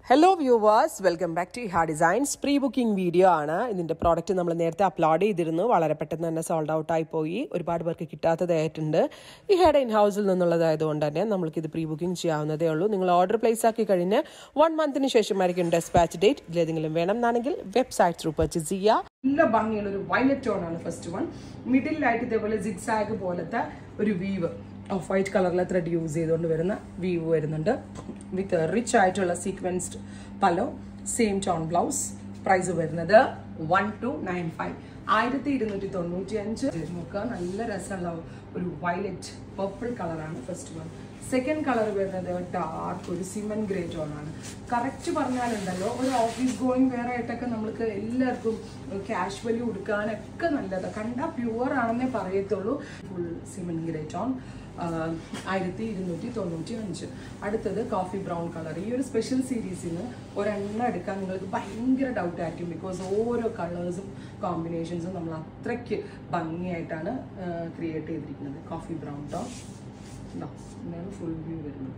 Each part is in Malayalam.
hello viewers welcome back to ഹാ ഡിസൈൻസ് പ്രീ ബുക്കിംഗ് വീഡിയോ ആണ് ഇതിൻ്റെ പ്രോഡക്റ്റ് നമ്മൾ നേരത്തെ അപ്ലോഡ് ചെയ്തിരുന്നു വളരെ പെട്ടെന്ന് തന്നെ സോൾഡ് ഔട്ട് ആയി പോയി ഒരുപാട് പേർക്ക് കിട്ടാത്തതായിട്ടുണ്ട് ഈ ഹെഡ് ഇൻ ഹൗസിൽ നിന്നുള്ളതായതുകൊണ്ട് തന്നെ നമ്മൾക്കിത് പ്രീ ബുക്കിംഗ് ചെയ്യാവുന്നതേ ഉള്ളൂ നിങ്ങൾ ഓർഡർ പ്ലേസ് ആക്കി കഴിഞ്ഞ് വൺ മന്തിന് ശേഷമായിരിക്കും ഡെസ്പാച്ച് ഡേറ്റ് ഇതിലേതെങ്കിലും വേണം എന്നാണെങ്കിൽ വെബ്സൈറ്റ് ത്രൂ പർച്ചേസ് ചെയ്യുക നല്ല ഭംഗിയുള്ള ഒരു വയലറ്റ് ടോൺ ആണ് ഫസ്റ്റ് വൺ മിഡിലായിട്ട് ഇതേപോലെ സിക്സാഗ് പോലത്തെ ഒരു വീവ് ഓഫ് വൈറ്റ് കളറിലെ ത്രെഡ് യൂസ് ചെയ്തുകൊണ്ട് വരുന്ന വീവ് വരുന്നുണ്ട് വിത്ത് റിച്ച് ആയിട്ടുള്ള sequenced pallu same tone blouse price വരുന്നത് വൺ ടു നയൻ ഫൈവ് ആയിരത്തി ഇരുന്നൂറ്റി തൊണ്ണൂറ്റി അഞ്ച് നോക്കുക നല്ല രസമുള്ള ഒരു വയലറ്റ് പർപ്പിൾ കളറാണ് ഫസ്റ്റ് വൺ സെക്കൻഡ് കളർ വരുന്നത് ഡാർക്ക് ഒരു സിമൻ ഗ്രേ ടോൺ ആണ് കറക്റ്റ് പറഞ്ഞാലുണ്ടല്ലോ ഒരു ഓഫീസ് ഗോയിങ് വെയർ ആയിട്ടൊക്കെ നമ്മൾക്ക് എല്ലാവർക്കും കാഷ്വലി ഉടുക്കാനൊക്കെ നല്ലതാണ് കണ്ടാൽ പ്യുവർ ആണെന്നേ പറയത്തുള്ളൂ ഫുൾ സിമൻ ഗ്രേ ടോൺ ആയിരത്തി ഇരുന്നൂറ്റി തൊണ്ണൂറ്റി അഞ്ച് അടുത്തത് കോഫി ബ്രൗൺ കളർ ഈ ഒരു സ്പെഷ്യൽ സീരീസിൽ നിന്ന് ഒരെണ്ണം എടുക്കാൻ നിങ്ങൾക്ക് ഭയങ്കര ഡൗട്ട് ആയിരിക്കും ബിക്കോസ് ഓരോ കളേഴ്സും കോമ്പിനേഷൻസും നമ്മൾ അത്രയ്ക്ക് ഭംഗിയായിട്ടാണ് ക്രിയേറ്റ് ചെയ്തിരിക്കുന്നത് കോഫി ബ്രൗൺ ടോൺ ഇതാ ഇതാണ് ഫുൾ വ്യൂ വരുന്നത്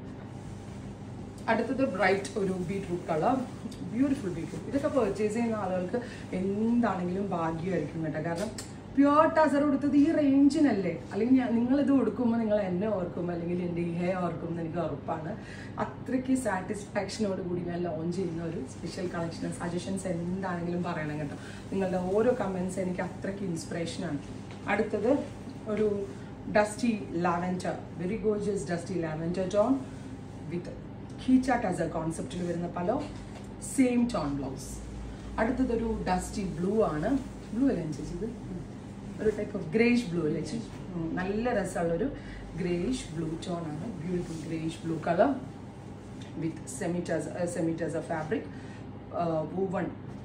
അടുത്തത് ബ്രൈറ്റ് ഒരു ബീട്രൂട്ട് കളർ ബ്യൂട്ടിഫുൾ ബീട്രൂട്ട് ഇതൊക്കെ പർച്ചേസ് ചെയ്യുന്ന ആളുകൾക്ക് എന്താണെങ്കിലും ഭാഗ്യമായിരിക്കും കേട്ടോ കാരണം പ്യുവർ ടസർ കൊടുത്തത് ഈ റേഞ്ചിനല്ലേ അല്ലെങ്കിൽ ഞാൻ നിങ്ങളിത് കൊടുക്കുമ്പോൾ നിങ്ങൾ എന്നെ ഓർക്കും അല്ലെങ്കിൽ എൻ്റെ ഈ ഹെയർ ഓർക്കും എന്ന് എനിക്ക് ഉറപ്പാണ് അത്രയ്ക്ക് സാറ്റിസ്ഫാക്ഷനോട് കൂടി ഞാൻ ലോഞ്ച് ചെയ്യുന്ന ഒരു സ്പെഷ്യൽ കളക്ഷൻ സജഷൻസ് എന്താണെങ്കിലും പറയണം കേട്ടോ നിങ്ങളുടെ ഓരോ കമൻസ് എനിക്ക് അത്രയ്ക്ക് ഇൻസ്പിറേഷനാണ് അടുത്തത് ഒരു dusty lavender very gorgeous dusty lavender tone with കീച്ച ടസർ കോൺസെപ്റ്റിൽ വരുന്ന പല സെയിം ടോൺ ബ്ലൗസ് അടുത്തതൊരു ഡസ്റ്റി ബ്ലൂ ആണ് ബ്ലൂ അല്ലേ ചേച്ചി ഇത് ഒരു ടൈപ്പ് ഓഫ് ഗ്രേഷ് ബ്ലൂ അല്ലേ ചേച്ചി ഉം, നല്ല രസമുള്ളൊരു ഗ്രേഷ് ബ്ലൂ ടോൺ ആണ് beautiful greyish blue colour with semi tussar semi tussar fabric woven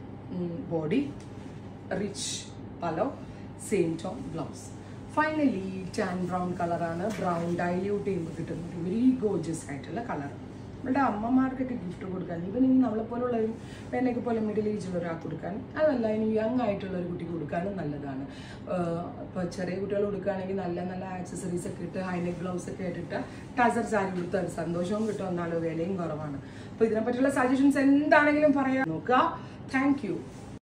body rich pallu same tone blouse finally tan brown കളറാണ് ബ്രൗൺ ഡൈല്യൂട്ട് ചെയ്യുമ്പോൾ കിട്ടുന്ന ഒരു വെരി ഗോർജസ് ആയിട്ടുള്ള കളർ നമ്മുടെ അമ്മമാർക്കൊക്കെ ഗിഫ്റ്റ് കൊടുക്കാൻ ഇവൻ ഇനി നമ്മളെ പോലുള്ള എന്നെയൊക്കെ പോലെ മിഡിൽ ഏജിലുള്ള ഒരാൾക്ക് കൊടുക്കാൻ അതല്ല ഇനി യങ് ആയിട്ടുള്ള ഒരു കുട്ടിക്ക് കൊടുക്കാനും നല്ലതാണ് ഇപ്പോൾ ചെറിയ കുട്ടികൾ കൊടുക്കുകയാണെങ്കിൽ നല്ല നല്ല ആക്സസറീസ് ഒക്കെ ഇട്ട് ഹൈനെക്ക് ബ്ലൗസ് ഒക്കെ ഇട്ടിട്ട് ടസർ സാരി കൊടുത്താൽ സന്തോഷവും കിട്ടും എന്നാലും വിലയും കുറവാണ് അപ്പോൾ ഇതിനെപ്പറ്റിയുള്ള സജഷൻസ് എന്താണെങ്കിലും പറയാൻ നോക്കുക താങ്ക് യു